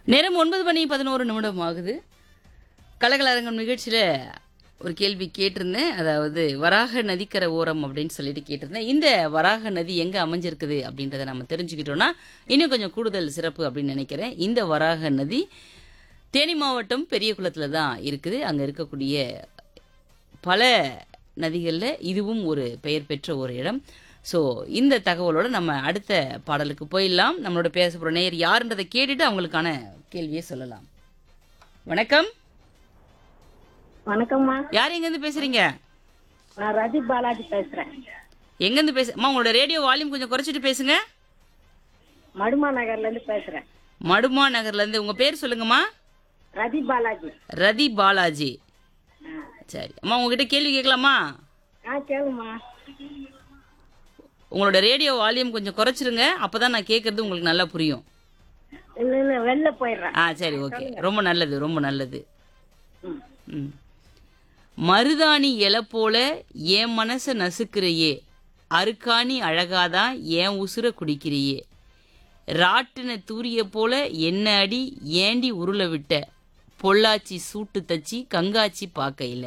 நேரம் ஒன்பது மணி பதினோரு நிமிடம் ஆகுது கலகலரங்கம் நிகழ்ச்சியில் ஒரு கேள்வி கேட்டிருந்தேன் அதாவது வராக நதிக்கரை ஓரம் அப்படின்னு சொல்லிட்டு கேட்டிருந்தேன் இந்த வராக நதி எங்கே அமைஞ்சிருக்குது அப்படின்றத நம்ம தெரிஞ்சுக்கிட்டோம்னா இன்னும் கொஞ்சம் கூடுதல் சிறப்பு அப்படின்னு நினைக்கிறேன் இந்த வராக நதி தேனி மாவட்டம் பெரியகுளத்தில் தான் இருக்குது அங்கே இருக்கக்கூடிய பல நதிகளில் இதுவும் ஒரு பெயர் பெற்ற ஒரு இடம் ஸோ இந்த தகவலோட நம்ம அடுத்த பாடலுக்கு போயிடலாம் நம்மளோட பேச போகிற நேயர் யாருன்றதை கேட்டுட்டு அவங்களுக்கான கேள்வியை சொல்லலாம் வணக்கம் வணக்கம்மா யார் எங்கேருந்து பேசுறீங்க நான் ரதி பாலாஜி பேசுறேன் எங்கேருந்து பேச அம்மா உங்களோட ரேடியோ வால்யூம் கொஞ்சம் குறைச்சிட்டு பேசுங்க மடுமா நகர்ல இருந்து பேசுறேன் மடுமா நகர்லேருந்து உங்கள் பேர் சொல்லுங்கம்மா ரதி பாலாஜி ரதி பாலாஜி சரி அம்மா உங்ககிட்ட கேள்வி கேட்கலாமா ஆ கேளுமா உங்களோட ரேடியோ வால்யூம் கொஞ்சம் குறைச்சிருங்க அப்போ தான் நான் கேட்குறது உங்களுக்கு நல்லா புரியும் இல்ல இல்ல வெளில போயிடுறேன் ஆ சரி ஓகே ரொம்ப நல்லது ரொம்ப நல்லது ம். ம். மருதாணி இலை போல என் மனச நசுக்கிறையே அருக்காணி அழகாதான் என் உசுர குடிக்கிறியே ராட்டின தூரிய போல என்ன அடி ஏண்டி உருள விட்ட பொள்ளாச்சி சூட்டு தச்சி கங்காச்சி பார்க்கையில்